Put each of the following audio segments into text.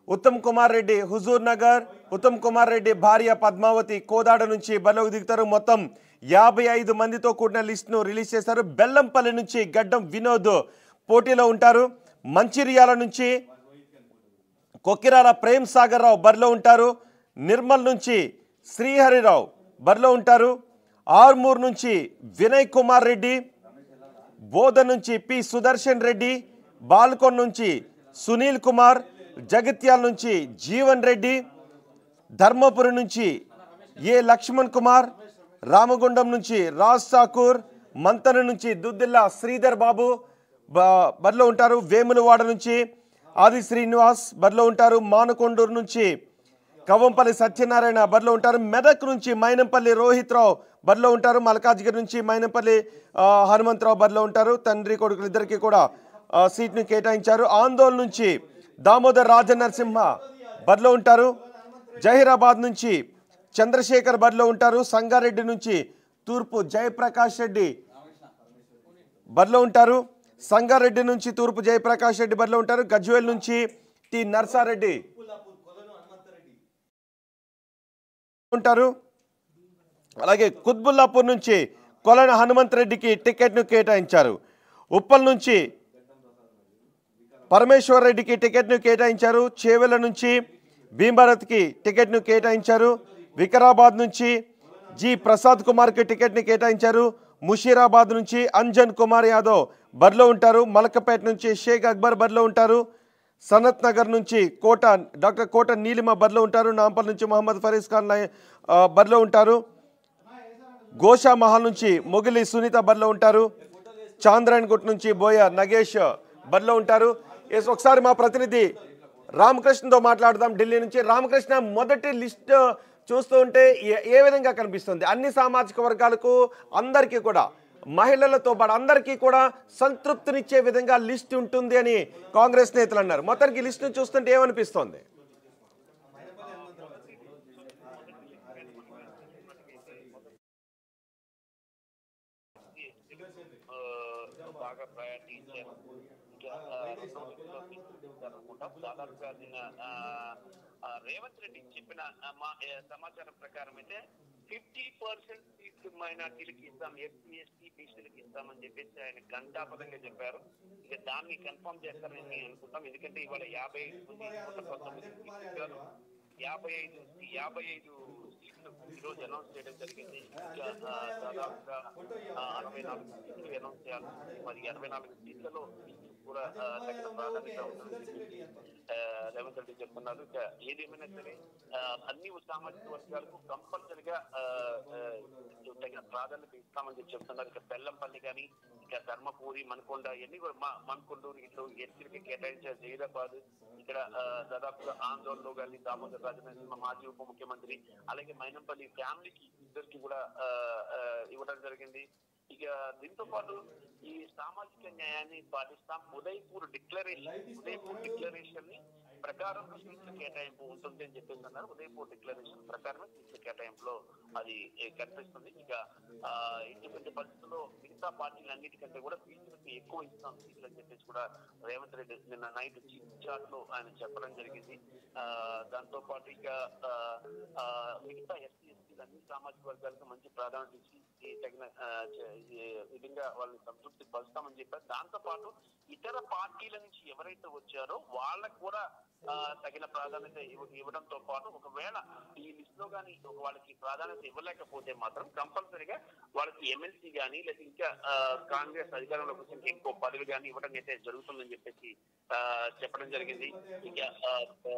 ఉత్తమ్ కుమార్ రెడ్డి హుజూర్ నగర్ ఉత్తమ్ కుమార్ రెడ్డి భార్య పద్మావతి కోదాడ నుంచి బరిలోకి దిగుతారు మొత్తం యాభై ఐదు మందితో కూడిన లిస్టును రిలీజ్ చేశారు బెల్లంపల్లి నుంచి గడ్డం వినోద్ పోటీలో ఉంటారు మంచిర్యాల నుంచి కొక్కిరాల ప్రేమ్ సాగర్ రావు బరిలో ఉంటారు నిర్మల్ నుంచి శ్రీహరిరావు బరిలో ఉంటారు ఆర్మూర్ నుంచి వినయ్ కుమార్ రెడ్డి బోధ నుంచి పి సుదర్శన్ రెడ్డి బాల్కొన్ నుంచి సునీల్ కుమార్ జగిత్యాల నుంచి జీవన్ రెడ్డి ధర్మపురి నుంచి ఏ లక్ష్మణ్ కుమార్ రామగుండం నుంచి రాజ్ ఠాకూర్ మంతన నుంచి దుద్దిల్లా శ్రీధర్ బాబు బ- బరిలో ఉంటారు వేములవాడ నుంచి ఆది శ్రీనివాస్ బరిలో ఉంటారు మానకొండూరు నుంచి కవ్వంపల్లి సత్యనారాయణ బరిలో ఉంటారు మెదక్ నుంచి మైనంపల్లి రోహిత్ రావు బరిలో ఉంటారు మల్కాజ్గిరి నుంచి మైనంపల్లి ఆ, హనుమంతరావు బరిలో ఉంటారు తండ్రి కొడుకులు ఇద్దరికి కూడా ఆ, సీట్ను కేటాయించారు ఆందోళన నుంచి దామోదర్ రాజనరసింహ బరిలో ఉంటారు జహీరాబాద్ నుంచి చంద్రశేఖర్ బరిలో ఉంటారు సంగారెడ్డి నుంచి తూర్పు జయప్రకాష్ రెడ్డి బరిలో ఉంటారు సంగారెడ్డి నుంచి తూర్పు జయప్రకాష్ రెడ్డి బరిలో ఉంటారు గజ్వేల్ నుంచి టి నర్సారెడ్డి ఉంటారు అలాగే కుత్బుల్లాపూర్ నుంచి కొలన హనుమంత్ రెడ్డికి టికెట్ను కేటాయించారు ఉప్పల్ నుంచి పరమేశ్వర్ రెడ్డికి టికెట్ను కేటాయించారు చేవెల నుంచి భీమభరత్కి టికెట్ను కేటాయించారు వికారాబాద్ నుంచి జి ప్రసాద్ కుమార్కి టికెట్ని కేటాయించారు ముషీరాబాద్ నుంచి అంజన్ కుమార్ యాదవ్ బరిలో ఉంటారు మలకపేట నుంచి షేక్ అక్బర్ బరిలో ఉంటారు సనత్ నగర్ నుంచి కోట డాక్టర్ కోట నీలిమ బరిలో ఉంటారు నాంపల్ నుంచి మహమ్మద్ ఫరీజ్ ఖాన్ లై- ఆ, బరిలో ఉంటారు గోషా మహల్ నుంచి మొగిలి సునీత బరిలో ఉంటారు చాంద్రాయణ్ గుట్ నుంచి బోయ నగేష్ బరిలో ఉంటారు ఎస్ ఒకసారి మా ప్రతినిధి రామకృష్ణతో మాట్లాడదాం ఢిల్లీ నుంచి రామకృష్ణ మొదటి లిస్ట్ చూస్తూ ఉంటే ఏ- ఏ విధంగా కనిపిస్తుంది అన్ని సామాజిక వర్గాలకు అందరికీ కూడా మహిళలతో పాటు అందరికీ కూడా సంతృప్తినిచ్చే విధంగా లిస్ట్ ఉంటుంది అని కాంగ్రెస్ నేతలు అన్నారు మొత్తానికి లిస్ట్ను చూస్తుంటే ఏమనిపిస్తోంది ఆ, బాగా ప్రయారిటీ ఇచ్చారు ఇంకా ఆ, రెండో లిస్టులో తీసుకుంటారనుకుంటాం దాదాపుగా నిన్న ఆ, ఆ, రేవంత్ రెడ్డి చెప్పిన ఆ, మా ఏ, సమాచారం ప్రకారం అయితే ఫిఫ్టీ పర్సెంట్ సీట్లు మైనార్టీలకు ఇస్తాం ఎస్సీ ఎస్టీ బీసీలకు ఇస్తామని చెప్పేసి ఆయన గంటాపదంగా చెప్పారు ఇక దాన్ని కన్ఫర్మ్ చేస్తారని అనుకుంటాం ఎందుకంటే ఇవాళ యాభై ఐదు మంది నూట పంతొమ్మిది సీట్లు ఇచ్చారు యాభై ఐదు యాభై ఐదు సీట్లు ఈరోజు అనౌన్స్ చేయడం జరిగింది ఇంకా ఆ, దాదాపుగా ఆ, అరవై నాలుగు సీట్లు అనౌన్స్ చేయాలి మరి అరవై నాలుగు సీట్లలో కూడా ఆ, తగిన ప్రాధాన్యత ఉంటుందని చెప్పేసి, ఆ, రేవంత్ రెడ్డి చెప్తున్నారు ఇక ఏదేమైనా సరే ఆ, అన్ని సామాజిక వర్గాలకు కంపల్సరిగా ఆ, ఆ, తగిన ప్రాధాన్యత ఇస్తామని చెప్పి చెప్తున్నారు ఇక బెల్లంపల్లి కానీ ఇక ధర్మపూరి మనకొండ ఇవన్నీ కూడా మా మనకొండూరు ఇట్లు ఎస్సీలకి కేటాయించారు జైదాబాద్ ఇక్కడ ఆ, దాదాపుగా ఆందోళనలో కానీ దామోదర్ రాజనరసింహ మాజీ ఉప ముఖ్యమంత్రి అలాగే మైనంపల్లి ఫ్యామిలీకి ఇద్దరికి కూడా ఆ, ఆ, ఇవ్వడం జరిగింది ఇక దీంతో పాటు ఈ సామాజిక న్యాయాన్ని పాటిస్తాం ఉదయపూర్ డిక్లరేషన్ ఉదయపూర్ డిక్లరేషన్ ని ప్రకారం సీట్ల కేటాయింపు ఉంటుంది అని చెప్పేసి అన్నారు ఉదయపూర్ డిక్లరేషన్ ప్రకారమే సీట్ల కేటాయింపులో అది ఏ, కనిపిస్తుంది ఇక ఆ, ఇటువంటి పరిస్థితుల్లో మిగతా పార్టీలు అన్నిటికంటే కూడా బీజేపీకి ఎక్కువ ఇస్తాం సీట్లు అని చెప్పేసి కూడా రేవంత్ రెడ్డి నిన్న నైట్ చీఫ్ చాట్ లో ఆయన చెప్పడం జరిగింది ఆ, దాంతో పాటు ఇక ఆ, ఆ, మిగతా ఎస్సీ ఎస్టీలు అన్ని సామాజిక వర్గాలకు మంచి ప్రాధాన్యత ఇచ్చి ఈ తగిన ఆ, చ- ఈ విధంగా వాళ్ళని సంతృప్తి పరుస్తామని చెప్పారు దాంతో పాటు ఇతర పార్టీల నుంచి ఎవరైతే వచ్చారో వాళ్ళకు కూడా ఆ, తగిన ప్రాధాన్యత ఇవ్వ- ఇవ్వడంతో పాటు ఒకవేళ ఈ లిస్ట్ లో కానీ వాళ్ళకి ప్రాధాన్యత ఇవ్వలేకపోతే మాత్రం కంపల్సరీగా వాళ్ళకి ఎమ్మెల్సీ కానీ లేదా ఇంకా ఆ, కాంగ్రెస్ అధికారంలోకి వచ్చి ఎక్కువ పదవి కానీ ఇవ్వడం అయితే జరుగుతుందని చెప్పేసి ఆ, చెప్పడం జరిగింది ఇక ఆ, ఆ,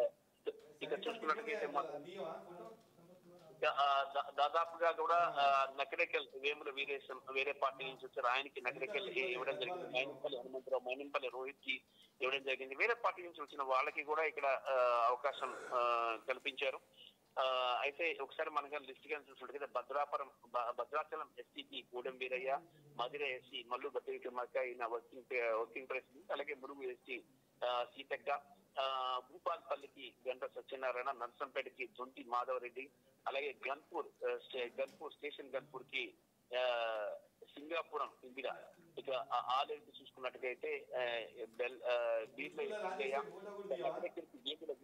ఇక చూసుకున్నట్లయితే మాత్రం ఆ, దా- దాదాపుగా కూడా ఆ, నకరేకల్ వేముల వీరేశం వేరే పార్టీ నుంచి వచ్చారు ఆయనకి నకరేకల్ ఇవ్వడం జరిగింది మైనంపల్లి హనుమంతరావు మైనంపల్లి రోహిత్ కి ఇవ్వడం జరిగింది వేరే పార్టీ నుంచి వచ్చిన వాళ్ళకి కూడా ఇక్కడ ఆ, అవకాశం ఆ, కల్పించారు ఆ, అయితే ఒకసారి మనగా లిస్ట్ గా చూసినట్లయితే భద్రాపురం భ- భద్రాచలం ఎస్సీకి కూడెం వీరయ్య మధుర ఎస్సీ మల్లు బట్టి విక్రమార్క ఈయన వర్కింగ్ ప్రె- వర్కింగ్ ప్రెసిడెంట్ అలాగే మురుగు ఎస్సీ సీతక్క ఆ, భూపాల్పల్లికి గంట సత్యనారాయణ నర్సంపేటకి దొంతి మాధవరెడ్డి అలాగే గన్పూర్ ఆ, స్టే- గన్పూర్ స్టేషన్ గన్పూర్ కి ఆ, సింగాపురం ఇందిరా ఇక ఆ- ఆలేరు చూసుకున్నట్టుగైతే ఆ, బెల్ ఆ, బీర్ల ఎల్లయ్య, నగరకెళ్ళి గీకుల వీరేశం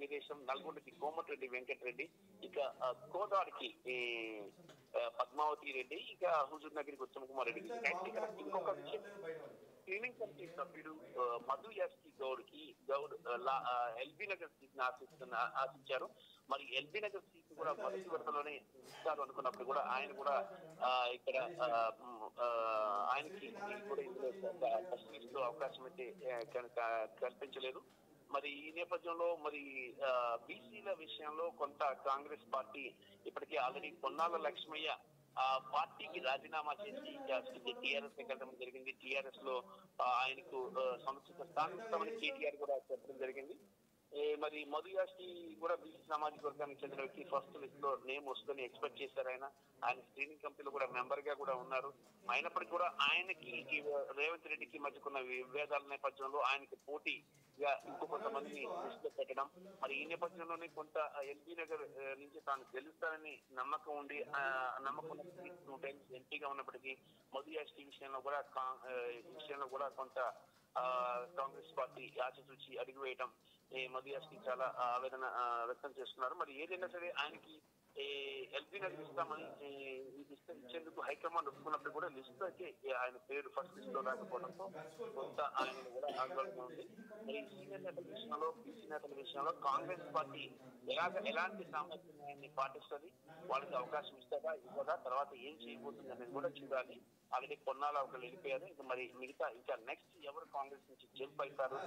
నల్గొండకి కోమటిరెడ్డి వెంకటరెడ్డి ఇక ఆ, కోదాడికి ఈ, ఆ, పద్మావతి రెడ్డి ఇక హుజూర్ నగర్కి ఉత్తమ్ కుమార్ రెడ్డి నెక్స్ట్ ఇక్కడ ఇంకొక విషయం క్లీనింగ్ కమిటీ సభ్యుడు ఆ, మధు ఎస్కి గౌడ్ కి గౌడ్ ఆ, లా- ఆ, ఎల్బీ నగర్ సీట్ ఆశిస్తున్న ఆశించారు మరి ఎల్బీ నగర్ సీట్ కూడా మొదటి విడతలోనే ఇస్తారు అనుకున్నప్పుడు కూడా ఆయన కూడా ఆ, ఇక్కడ ఆ, మ్, ఆ, ఆయనకి కూడా ఇందులో ఫస్ట్ లిస్ట్ లో అవకాశం అయితే ఆ, కనుక కల్పించలేదు మరి ఈ నేపథ్యంలో మరి బీసీల విషయంలో కొంత కాంగ్రెస్ పార్టీ ఇప్పటికే ఆల్రెడీ పొన్నాల లక్ష్మయ్య ఆ పార్టీకి రాజీనామా చేసి టీఆర్ఎస్ వెళ్ళడం జరిగింది టీఆర్ఎస్ లో ఆ, ఆయనకు ఆ, సముచిత స్థానం ఇస్తామని కేటీఆర్ కూడా చెప్పడం జరిగింది ఏ, మరి మధు యాష్కి కూడా బీసీ సామాజిక వర్గానికి చెందిన వ్యక్తి ఫస్ట్ లిస్ట్ లో నేమ్ వస్తుందని ఎక్స్పెక్ట్ చేశారు ఆయన ఆయన స్క్రీనింగ్ కమిటీలో కూడా మెంబర్ గా కూడా ఉన్నారు అయినప్పటికీ కూడా ఆయనకి ఈ రేవంత్ రెడ్డికి మధ్యకున్న విభేదాల నేపథ్యంలో ఆయనకి పోటీగా ఇంకో కొంతమందిని లిస్ట్ లో పెట్టడం మరి ఈ నేపథ్యంలోనే కొంత ఎల్బీ నగర్ ఆ, నుంచి తాను గెలుస్తానని నమ్మకం ఉండి ఆ, నమ్మకం ఉన్న టూ టైమ్స్ ఎంపీగా ఉన్నప్పటికీ మధు యాష్కి విషయంలో కూడా కా- ఆ, ఈ విషయంలో కూడా కొంత ఆ, కాంగ్రెస్ పార్టీ ఆశించి అడుగు వేయడం ఈ మధు యాష్కి చాలా ఆ, ఆవేదన ఆ, వ్యక్తం చేస్తున్నారు మరి ఏదైనా సరే ఆయనకి ఎల్బీ నగర్ ఇస్తామని ఈ ఈ లిస్ట్ ఇచ్చేందుకు హైకమాండ్ ఒప్పుకున్నప్పుడు కూడా లిస్ట్ అయితే ఈ ఆయన పేరు ఫస్ట్ లిస్ట్ లో రాకపోవడంతో కొంత ఆయన కూడా ఆందోళన ఉంది మరి సీనియర్ నేతల విషయంలో బీసీ నేతల విషయంలో కాంగ్రెస్ పార్టీ ఎలాగ ఎలాంటి సామర్థ్యాన్ని పాటిస్తుంది వాళ్ళకి అవకాశం ఇస్తుందా ఇవ్వదా తర్వాత ఏం చేయబోతుంది అనేది కూడా చూడాలి ఆల్రెడీ కొన్నాళ్ళు ఒకళ్ళు వెళ్ళిపోయారు ఇక మరి మిగతా ఇంకా నెక్స్ట్ ఎవరు కాంగ్రెస్ నుంచి జంప్ అవుతారు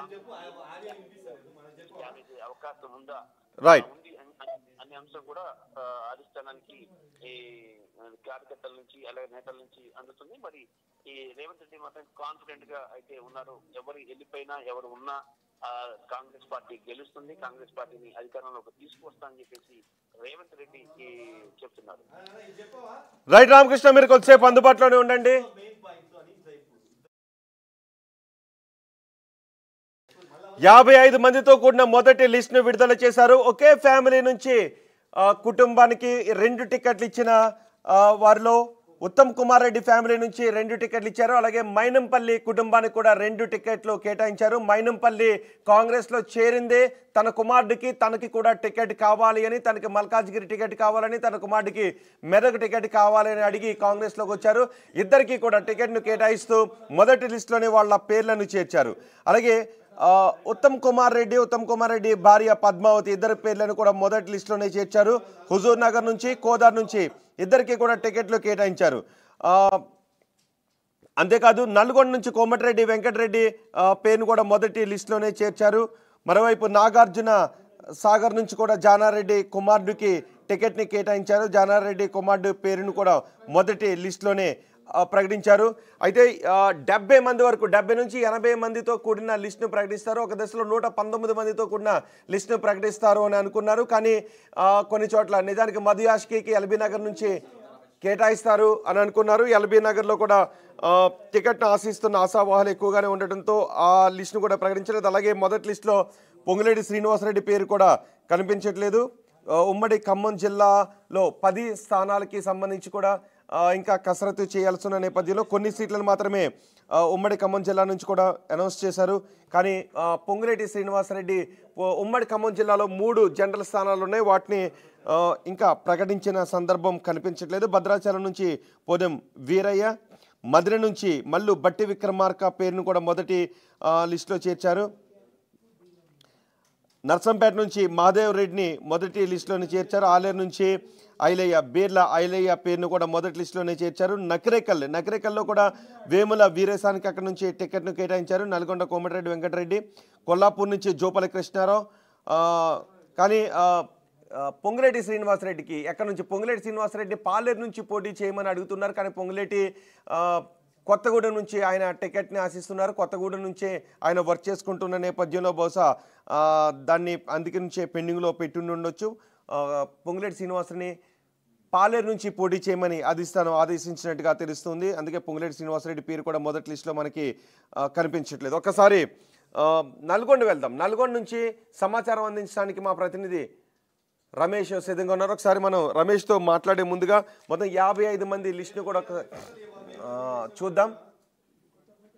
కాంగ్రెస్ అవకాశం ఉందా రైట్ ఉంది అనే- అనే అంశం కూడా ఆ, అధిష్టానానికి ఈ ఆ, కార్యకర్తల నుంచి అలాగే నేతల నుంచి అందుతుంది మరి ఈ రేవంత్ రెడ్డి మాత్రం కాన్ఫిడెంట్ గా అయితే ఉన్నారు ఎవరు వెళ్ళిపోయినా ఎవరు ఉన్నా ఆ, కాంగ్రెస్ పార్టీ గెలుస్తుంది కాంగ్రెస్ పార్టీని అధికారంలోకి తీసుకొస్తా అని చెప్పేసి రేవంత్ రెడ్డి ఈ, చెప్తున్నారు రైట్ రామకృష్ణ మీరు కొద్దిసేపు అందుబాటులోనే ఉండండి యాభై ఐదు మందితో కూడిన మొదటి లిస్ట్ను విడుదల చేశారు ఒకే ఫ్యామిలీ నుంచి ఆ, కుటుంబానికి రెండు టికెట్లు ఇచ్చిన ఆ, వారిలో ఉత్తమ్ కుమార్ రెడ్డి ఫ్యామిలీ నుంచి రెండు టికెట్లు ఇచ్చారు అలాగే మైనంపల్లి కుటుంబానికి కూడా రెండు టికెట్లు కేటాయించారు మైనంపల్లి కాంగ్రెస్లో చేరిందే తన కుమారుడికి తనకి కూడా టికెట్ కావాలి అని తనకి మల్కాజ్గిరి టికెట్ కావాలని తన కుమారుడికి మెదక్ టికెట్ కావాలని అడిగి కాంగ్రెస్లోకి వచ్చారు ఇద్దరికి కూడా టికెట్ను కేటాయిస్తూ మొదటి లిస్టులోనే వాళ్ళ పేర్లను చేర్చారు అలాగే ఆ, ఉత్తమ్ కుమార్ రెడ్డి ఉత్తమ్ కుమార్ రెడ్డి భార్య పద్మావతి ఇద్దరి పేర్లను కూడా మొదటి లిస్టులోనే చేర్చారు హుజూర్ నగర్ నుంచి కోదార్ నుంచి ఇద్దరికి కూడా టికెట్లు కేటాయించారు ఆ, అంతేకాదు నల్గొండ నుంచి కోమటిరెడ్డి వెంకటరెడ్డి ఆ, పేరును కూడా మొదటి లిస్టులోనే చేర్చారు మరోవైపు నాగార్జున సాగర్ నుంచి కూడా జానారెడ్డి కుమారుడికి టికెట్ని కేటాయించారు జానారెడ్డి కుమారుడు పేరును కూడా మొదటి లిస్టులోనే ఆ, ప్రకటించారు అయితే ఆ, డెబ్బై మంది వరకు డెబ్బై నుంచి ఎనభై మందితో కూడిన లిస్టును ప్రకటిస్తారు ఒక దశలో నూట పంతొమ్మిది మందితో కూడిన లిస్టును ప్రకటిస్తారు అని అనుకున్నారు కానీ ఆ, కొన్ని చోట్ల నిజానికి మధు యాష్కి ఎల్బీ నగర్ నుంచి కేటాయిస్తారు అని అనుకున్నారు ఎల్బీ నగర్లో కూడా ఆ, టికెట్ను ఆశిస్తున్న ఆశావాహాలు ఎక్కువగానే ఉండటంతో ఆ లిస్టును కూడా ప్రకటించలేదు అలాగే మొదటి లిస్టులో పొంగులేటి శ్రీనివాసరెడ్డి పేరు కూడా కనిపించట్లేదు ఆ, ఉమ్మడి ఖమ్మం జిల్లాలో పది స్థానాలకి సంబంధించి కూడా ఆ, ఇంకా కసరత్తు చేయాల్సిన నేపథ్యంలో కొన్ని సీట్లను మాత్రమే ఆ, ఉమ్మడి ఖమ్మం జిల్లా నుంచి కూడా అనౌన్స్ చేశారు కానీ ఆ, పొంగులేటి శ్రీనివాసరెడ్డి ఓ- ఉమ్మడి ఖమ్మం జిల్లాలో మూడు జనరల్ స్థానాలు ఉన్నాయి వాటిని ఆ, ఇంకా ప్రకటించిన సందర్భం కనిపించట్లేదు భద్రాచలం నుంచి పోదెం వీరయ్య మధుర నుంచి మల్లు బట్టి విక్రమార్క పేరును కూడా మొదటి ఆ, లిస్టులో చేర్చారు నర్సంపేట నుంచి మాదేవ్ రెడ్డిని మొదటి లిస్టులోనే చేర్చారు ఆలేరు నుంచి ఐలయ్య బీర్ల ఐలయ్య పేరును కూడా మొదటి లిస్టులోనే చేర్చారు నకరేకల్ నకరేకల్లో కూడా వేముల వీరేశానికి అక్కడ నుంచి టికెట్ను కేటాయించారు నల్గొండ కోమటిరెడ్డి వెంకటరెడ్డి కొల్లాపూర్ నుంచి జోపల్లి కృష్ణారావు ఆ, కానీ ఆ, ఆ, పొంగులేటి శ్రీనివాసరెడ్డికి ఎక్కడ నుంచి పొంగులేటి శ్రీనివాసరెడ్డి పాలేరు నుంచి పోటీ చేయమని అడుగుతున్నారు కానీ పొంగులేటి ఆ, కొత్తగూడెం నుంచి ఆయన టికెట్ని ఆశిస్తున్నారు కొత్తగూడెం నుంచే ఆయన వర్క్ చేసుకుంటున్న నేపథ్యంలో బహుశా ఆ, దాన్ని అందుకే నుంచే పెండింగ్లో పెట్టుండి ఉండొచ్చు ఆ, పొంగులేటి శ్రీనివాసని పాలేరు నుంచి పోటీ చేయమని అధిష్టానం ఆదేశించినట్టుగా తెలుస్తుంది అందుకే పొంగులేటి శ్రీనివాసరెడ్డి పేరు కూడా మొదటి లిస్టులో మనకి ఆ, కనిపించట్లేదు ఒక్కసారి ఆ, నల్గొండ వెళ్దాం నల్గొండ నుంచి సమాచారం అందించడానికి మా ప్రతినిధి రమేష్ సిద్ధంగా ఉన్నారు ఒకసారి మనం రమేష్తో మాట్లాడే ముందుగా మొత్తం యాభై ఐదు మంది లిస్టును కూడా ఒక ఆ, చూద్దాం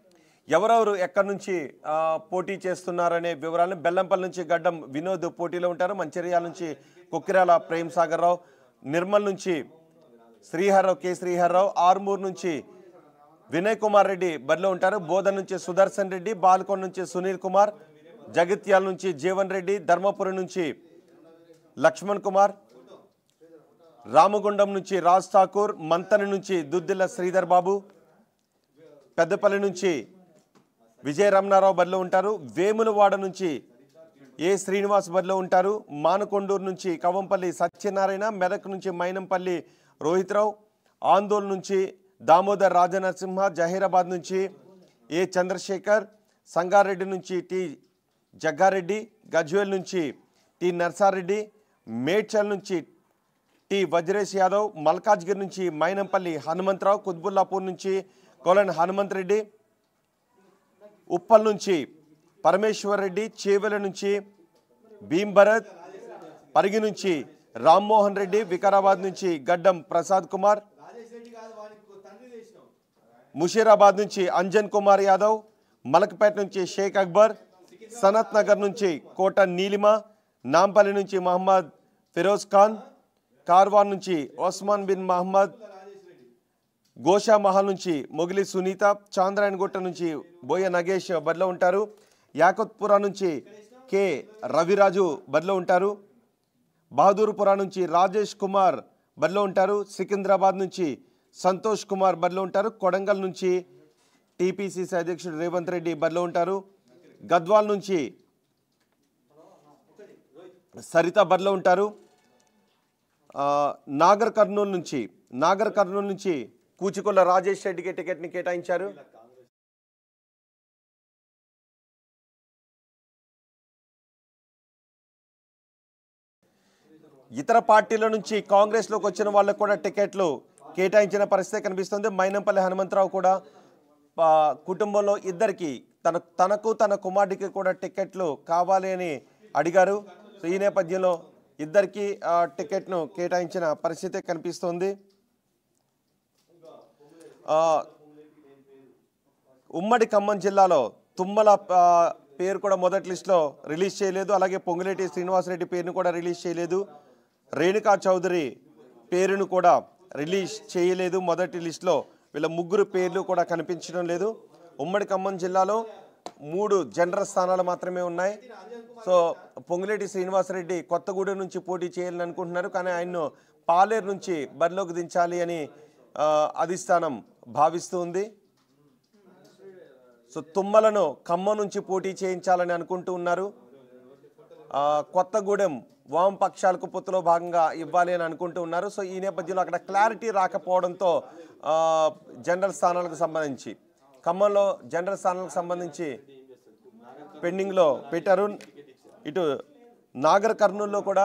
ఎవరెవరు ఎక్కడి నుంచి ఆ, పోటీ చేస్తున్నారనే వివరాలను బెల్లంపల్లి నుంచి గడ్డం వినోద్ పోటీలో ఉంటారు మంచిర్యాల నుంచి కుక్కిరాల ప్రేమ్ సాగర్ రావు నిర్మల్ నుంచి శ్రీహర్రావు కె శ్రీహర్రావు ఆర్మూర్ నుంచి వినయ్ కుమార్ రెడ్డి బరిలో ఉంటారు బోధన నుంచి సుదర్శన్ రెడ్డి బాల్కొండ నుంచి సునీల్ కుమార్ జగిత్యాల నుంచి జీవన్ రెడ్డి ధర్మపురి నుంచి లక్ష్మణ్ కుమార్ రామగుండం నుంచి రాజ్ ఠాకూర్ మంతని నుంచి దుద్దిల్ల శ్రీధర్ బాబు పెద్దపల్లి నుంచి విజయ రమణారావు బరిలో ఉంటారు వేములవాడ నుంచి ఏ శ్రీనివాస్ బరిలో ఉంటారు మానకొండూరు నుంచి కవంపల్లి సత్యనారాయణ మెదక్ నుంచి మైనంపల్లి రోహిత్రావు ఆందోళన నుంచి దామోదర్ రాజనరసింహ జహీరాబాద్ నుంచి ఏ చంద్రశేఖర్ సంగారెడ్డి నుంచి టి జగ్గారెడ్డి గజ్వేల్ నుంచి టి నర్సారెడ్డి మేడ్చల్ నుంచి టి వజ్రేష్ యాదవ్ మల్కాజ్గిరి నుంచి మైనంపల్లి హనుమంతరావు కుత్బుల్లాపూర్ నుంచి కోలన్ హనుమంత్ రెడ్డి ఉప్పల్ నుంచి పరమేశ్వర్ రెడ్డి చేవెల నుంచి భీమ్ భరత్ పరిగి నుంచి రామ్మోహన్ రెడ్డి వికారాబాద్ నుంచి గడ్డం ప్రసాద్ కుమార్ ముషీరాబాద్ నుంచి అంజన్ కుమార్ యాదవ్ మలక్పేట నుంచి షేక్ అక్బర్ సనత్ నగర్ నుంచి కోట నీలిమ నాంపల్లి నుంచి మహమ్మద్ ఫిరోజ్ ఖాన్ కార్వాన్ నుంచి ఓస్మాన్ బిన్ మహమ్మద్ గోషా మహల్ నుంచి మొగిలి సునీత చాంద్రాయణగుట్ట నుంచి బోయ నగేష్ బరిలో ఉంటారు యాకత్పుర నుంచి కె రవిరాజు బరిలో ఉంటారు బహదూర్పుర నుంచి రాజేష్ కుమార్ బరిలో ఉంటారు సికింద్రాబాద్ నుంచి సంతోష్ కుమార్ బరిలో ఉంటారు కొడంగల్ నుంచి టీపీసీసీ అధ్యక్షుడు రేవంత్ రెడ్డి బరిలో ఉంటారు గద్వాల్ నుంచి సరిత బరిలో ఉంటారు ఆ, నాగర్ కర్నూలు నుంచి నాగర్ కర్నూలు నుంచి కూచికొల్ల రాజేష్ రెడ్డికి టికెట్ని కేటాయించారు ఇతర పార్టీల నుంచి కాంగ్రెస్లోకి వచ్చిన వాళ్ళకు కూడా టికెట్లు కేటాయించిన పరిస్థితి కనిపిస్తుంది మైనంపల్లి హనుమంతరావు కూడా ఆ, కుటుంబంలో ఇద్దరికి తన తనకు తన కుమారుడికి కూడా టికెట్లు కావాలి అని అడిగారు సో ఈ నేపథ్యంలో ఇద్దరికి ఆ, టికెట్ను కేటాయించిన పరిస్థితి కనిపిస్తుంది ఆ, ఉమ్మడి ఖమ్మం జిల్లాలో తుమ్మల ఆ, పేరు కూడా మొదటి లిస్టులో రిలీజ్ చేయలేదు అలాగే పొంగులేటి శ్రీనివాసరెడ్డి పేరును కూడా రిలీజ్ చేయలేదు రేణుకా చౌదరి పేరును కూడా రిలీజ్ చేయలేదు మొదటి లిస్టులో వీళ్ళ ముగ్గురు పేర్లు కూడా కనిపించడం లేదు ఉమ్మడి ఖమ్మం జిల్లాలో మూడు జనరల్ స్థానాలు మాత్రమే ఉన్నాయి సో పొంగులేటి శ్రీనివాసరెడ్డి కొత్తగూడెం నుంచి పోటీ చేయాలని అనుకుంటున్నారు కానీ ఆయన్ను పాలేరు నుంచి బరిలోకి దించాలి అని ఆ, అధిష్టానం భావిస్తూ ఉంది సో తుమ్మలను ఖమ్మం నుంచి పోటీ చేయించాలని అనుకుంటూ ఉన్నారు ఆ, కొత్తగూడెం వామపక్షాలకు పొత్తులో భాగంగా ఇవ్వాలి అని అనుకుంటూ ఉన్నారు సో ఈ నేపథ్యంలో అక్కడ క్లారిటీ రాకపోవడంతో ఆ, జనరల్ స్థానాలకు సంబంధించి ఖమ్మంలో జనరల్ స్థానాలకు సంబంధించి పెండింగ్లో పెట్టారు ఇటు నాగర్ కర్నూలులో కూడా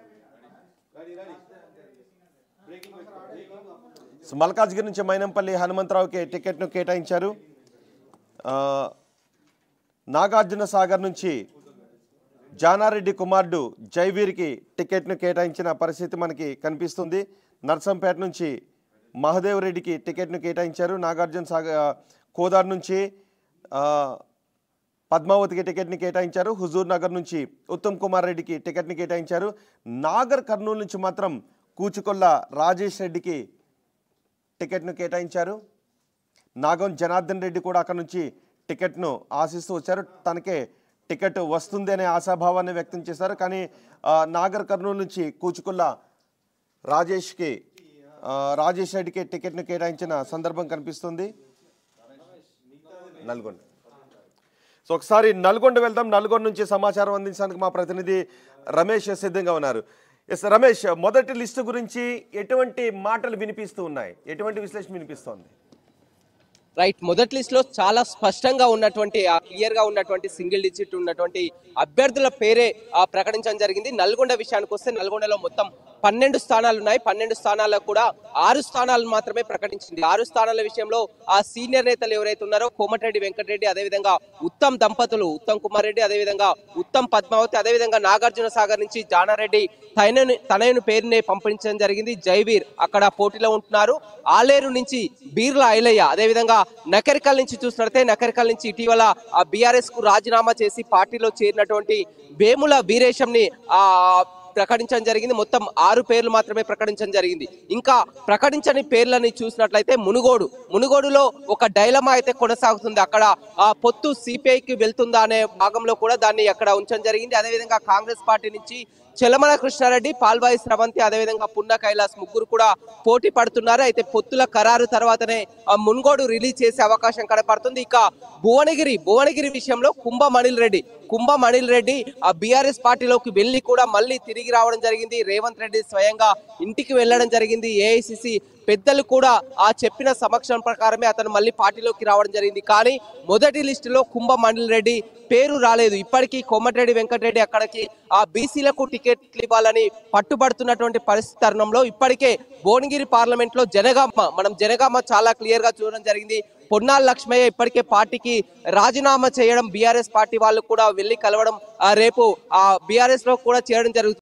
సో మల్కాజ్గిరి నుంచి మైనంపల్లి హనుమంతరావుకి టికెట్ను కేటాయించారు ఆ, నాగార్జున సాగర్ నుంచి జానారెడ్డి కుమారుడు జైవీర్కి టికెట్ను కేటాయించిన పరిస్థితి మనకి కనిపిస్తుంది నర్సంపేట నుంచి మహదేవ్ రెడ్డికి టికెట్ను కేటాయించారు నాగార్జున సాగర్ కోదార్ నుంచి ఆ, పద్మావతికి టికెట్ని కేటాయించారు హుజూర్ నగర్ నుంచి ఉత్తమ్ కుమార్ రెడ్డికి టికెట్ని కేటాయించారు నాగర్ కర్నూలు నుంచి మాత్రం కూచుకొల్ల రాజేష్ రెడ్డికి టికెట్ను కేటాయించారు నాగం జనార్దన్ రెడ్డి కూడా అక్కడ నుంచి టికెట్ను ఆశిస్తూ వచ్చారు తనకే టికెట్ వస్తుంది అనే ఆశాభావాన్ని వ్యక్తం చేశారు కానీ ఆ, నాగర్ కర్నూలు నుంచి కూచుకుల్ల రాజేష్కి ఆ, రాజేష్ రెడ్డికి టికెట్ను కేటాయించిన సందర్భం కనిపిస్తుంది నల్గొండ సో ఒకసారి నల్గొండ వెళ్దాం నల్గొండ నుంచి సమాచారం అందించడానికి మా ప్రతినిధి రమేష్ సిద్ధంగా ఉన్నారు ఎస్ రమేష్ మొదటి లిస్టు గురించి ఎటువంటి మాటలు వినిపిస్తూ ఉన్నాయి ఎటువంటి విశ్లేషణ వినిపిస్తోంది రైట్ మొదటి లిస్ట్ లో చాలా స్పష్టంగా ఉన్నటువంటి క్లియర్ గా ఉన్నటువంటి సింగిల్ డిజిట్ ఉన్నటువంటి అభ్యర్థుల పేరే ఆ, ప్రకటించడం జరిగింది నల్గొండ విషయానికి వస్తే నల్గొండలో మొత్తం పన్నెండు స్థానాలు ఉన్నాయి పన్నెండు స్థానాల్లో కూడా ఆరు స్థానాలు మాత్రమే ప్రకటించింది ఆరు స్థానాల విషయంలో ఆ సీనియర్ నేతలు ఎవరైతే ఉన్నారో కోమటిరెడ్డి వెంకటరెడ్డి అదేవిధంగా ఉత్తమ్ దంపతులు ఉత్తమ్ కుమార్ రెడ్డి అదేవిధంగా ఉత్తమ్ పద్మావతి అదేవిధంగా నాగార్జున సాగర్ నుంచి జానారెడ్డి తనయుని తనయుని పేరునే పంపించడం జరిగింది జైవీర్ అక్కడ పోటీలో ఉంటున్నారు ఆలేరు నుంచి బీర్ల ఐలయ్య అదేవిధంగా నకరికల్ నుంచి చూసినట్లయితే నకరికల్ నుంచి ఇటీవల ఆ బీఆర్ఎస్ కు రాజీనామా చేసి పార్టీలో చేరినటువంటి వేముల వీరేశంని ఆ ప్రకటించడం జరిగింది మొత్తం ఆరు పేర్లు మాత్రమే ప్రకటించడం జరిగింది ఇంకా ప్రకటించని పేర్లని చూసినట్లయితే మునుగోడు మునుగోడులో ఒక డైలమా అయితే కొనసాగుతుంది అక్కడ ఆ పొత్తు సిపిఐకి వెళ్తుందా అనే భాగంలో కూడా దాన్ని అక్కడ ఉంచడం జరిగింది అదేవిధంగా కాంగ్రెస్ పార్టీ నుంచి చెలమల కృష్ణారెడ్డి పాల్వాయి స్రవంతి అదేవిధంగా పున్న కైలాస్ ముగ్గురు కూడా పోటీ పడుతున్నారు అయితే పొత్తుల ఖరారు తర్వాతనే ఆ మున్గోడు రిలీజ్ చేసే అవకాశం కనపడుతుంది ఇక భువనగిరి భువనగిరి విషయంలో కుంభ మణిల్ రెడ్డి కుంభ మణిల్ రెడ్డి ఆ బీఆర్ఎస్ పార్టీలోకి వెళ్లి కూడా మళ్ళీ తిరిగి రావడం జరిగింది రేవంత్ రెడ్డి స్వయంగా ఇంటికి వెళ్ళడం జరిగింది ఏఐసిసి పెద్దలు కూడా ఆ చెప్పిన సమక్షం ప్రకారమే అతను మళ్ళీ పార్టీలోకి రావడం జరిగింది కానీ మొదటి లిస్టులో కుంభ మండల్ రెడ్డి పేరు రాలేదు ఇప్పటికీ కోమటిరెడ్డి వెంకటరెడ్డి అక్కడికి ఆ బీసీలకు టికెట్లు ఇవ్వాలని పట్టుబడుతున్నటువంటి పరిస్థితి తరుణంలో ఇప్పటికే భువనగిరి పార్లమెంట్ లో జనగామ మనం జనగామ చాలా క్లియర్ గా చూడడం జరిగింది పొన్నాల లక్ష్మయ్య ఇప్పటికే పార్టీకి రాజీనామా చేయడం బీఆర్ఎస్ పార్టీ వాళ్ళు కూడా వెళ్లి కలవడం ఆ రేపు ఆ బీఆర్ఎస్ లో కూడా చేయడం జరుగుతుంది